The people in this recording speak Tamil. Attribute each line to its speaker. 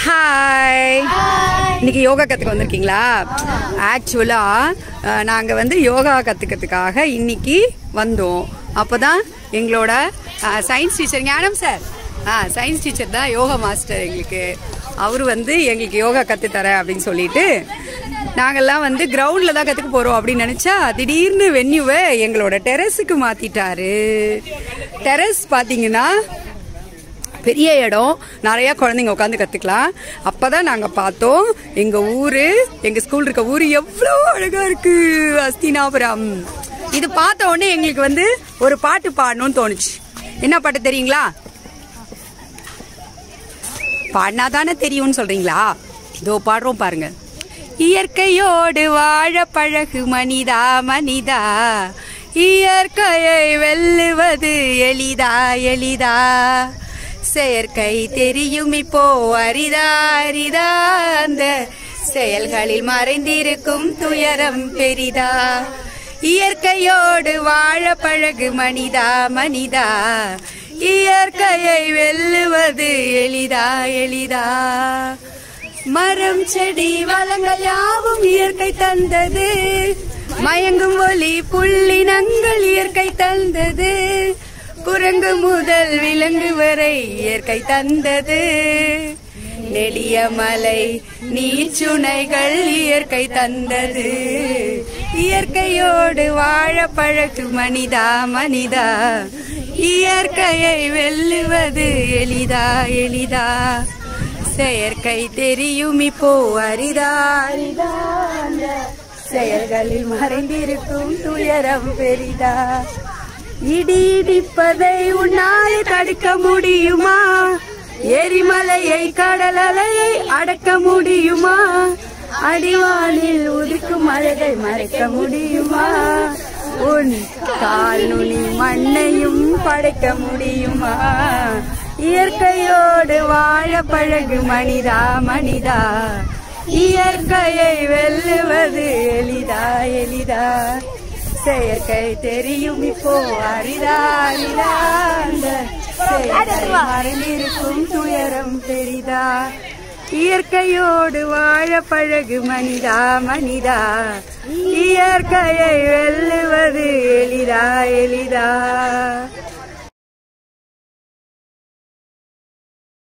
Speaker 1: ஹாய் இன்னைக்கு யோகா கற்றுக்க வந்திருக்கீங்களா ஆக்சுவலாக நாங்கள் வந்து யோகா கற்றுக்கிறதுக்காக இன்னைக்கு வந்தோம் அப்போ தான் எங்களோட சயின்ஸ் டீச்சர் ஞானம் சார் ஆ சயின்ஸ் டீச்சர் தான் யோகா மாஸ்டர் எங்களுக்கு அவர் வந்து எங்களுக்கு யோகா கற்றுத்தரேன் அப்படின்னு சொல்லிட்டு நாங்கெல்லாம் வந்து கிரவுண்டில் தான் கற்றுக்க போகிறோம் அப்படின்னு நினச்சா திடீர்னு வென்யூவை எங்களோட டெரஸுக்கு மாற்றிட்டாரு டெரஸ் பார்த்தீங்கன்னா பெரிய இடம் நிறைய குழந்தைங்க உட்காந்து கத்துக்கலாம் அப்பதான் நாங்க பார்த்தோம் எங்க ஊரு எங்க ஸ்கூல் இருக்க ஊரு எவ்வளோ அழகா இருக்கு அஸ்தினாபுரம் இது பார்த்த உடனே எங்களுக்கு வந்து ஒரு பாட்டு பாடணும்னு தோணுச்சு என்ன பாட்டு தெரியுங்களா பாடினா தானே தெரியும்னு சொல்றீங்களா இதோ பாடுறோம் பாருங்க இயற்கையோடு வாழ பழகு மனிதா மனிதா இயற்கையை வெல்லுவது எளிதா எளிதா செயற்கை தெரியும் இப்போ அரிதா அரிதா அந்த செயல்களில் மறைந்திருக்கும் துயரம் பெரிதா இயற்கையோடு வாழ பழகு மனிதா மனிதா இயற்கையை வெல்லுவது எளிதா எளிதா மரம் செடி வளங்கள் யாவும் இயற்கை தந்தது மயங்கும் ஒலி புள்ளினங்கள் இயற்கை தந்தது குரங்கு முதல் விலங்கு வரை இயற்கை தந்தது நெடிய மலை நீச்சுனைகள் இயற்கை தந்தது இயற்கையோடு வாழ பழகு மனிதா மனிதா இயற்கையை வெல்லுவது எளிதா எளிதா செயற்கை தெரியும் இப்போ அரிதா அரிதா அந்த செயல்களில் மறைந்திருக்கும் துயரம் பெரிதா இடி இடிப்பதை உன்னால் தடுக்க முடியுமா எரிமலையை கடல் அலையை அடக்க முடியுமா அடிவானில் உதிக்கும் அழகை மறைக்க முடியுமா உன் கால் நுனி மண்ணையும் படைக்க முடியுமா இயற்கையோடு வாழ பழகு மனிதா மனிதா இயற்கையை வெல்லுவது எளிதா எளிதா செயற்கை தெரியும் இப்போ அரிதா அரிதா அந்த செயற்கை மறைந்திருக்கும் துயரம் பெரிதா இயற்கையோடு வாழ பழகு மனிதா மனிதா இயற்கையை வெல்லுவது எளிதா எளிதா